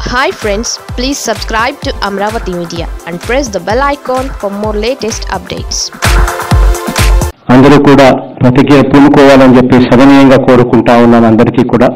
hi friends please subscribe to Amaravati media and press the bell icon for more latest updates అందరూ కూడా ప్రతిజ్ఞ పూనుకోవాలని చెప్పి సవినయంగా కోరుకుంటా ఉన్నాను అందరికీ కూడా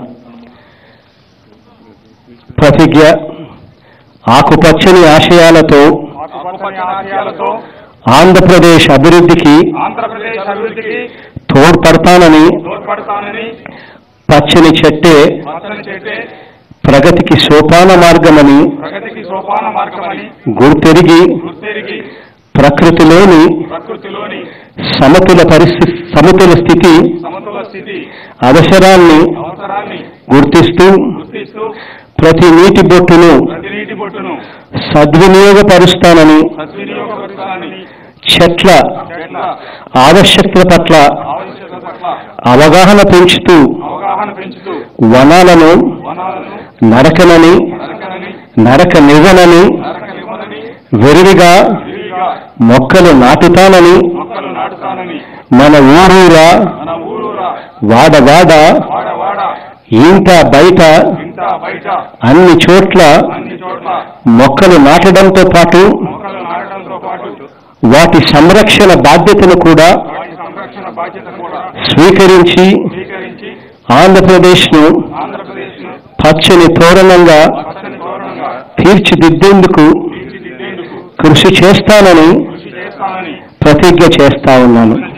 ప్రతిజ్ఞ ఆకుపచ్చని ఆశయాలతో ఆకుపచ్చని ఆశయాలతో ఆంధ్రప్రదేశ్ అభివృద్ధికి ఆంధ్రప్రదేశ్ అభివృద్ధికి తోడ్పడతానని తోడ్పడతానని పచ్చని చెట్టే పచ్చని చెట్టే ప్రగతికి సోపాన మార్గమని ప్రగతికి సోపాన మార్గమని గుర్తెరిగి గుర్తెరిగి ప్రకృతిలోని ప్రకృతిలోని సమతుల పరిస్థితి సమతుల స్థితి సమతుల స్థితి అవసరాన్ని అవసరాన్ని గుర్తిస్తూ గుర్తిస్తూ ప్రతి నీటి బొట్టును ప్రతి నీటి బొట్టును సద్వినియోగపరుస్తానని సద్వినియోగపరచాలని చెట్ల చెట్ల ఆవశ్యకత పట్ల ఆవశ్యకత పట్ల అవగాహన పెంచుతూ అవగాహన పెంచుతూ వనాలను వనాలను నరకనని నరకనని నరక నివనని నరకనివ్వనని వెరివిగా విరివిగా మొక్కలు నాటుతానని మొక్కలు నాటుతానని మన ఊరూరా మన ఊరూరా వాడవాడ వాడ వాడ ఇంట బయట ఇంట బయట అన్ని చోట్ల అన్ని చోట్ల మొక్కలు నాటడంతో పాటు మొక్కలు నాటడంతో పాటు వాటి సంరక్షణ బాధ్యతను కూడా వాటి సంరక్షణ బాధ్యత కూడా స్వీకరించి స్వీకరించి ఆంధ్రప్రదేశ్ను ఆంధ్రప్రదేశ్ ను పచ్చని తోరణంగా పచ్చని తోరణంగా తీర్చిదిద్దేందుకు తీర్చిదిద్దేందుకు కృషి చేస్తానని కృషి చేస్తానని ప్రతిజ్ఞ చేస్తా ఉన్నాను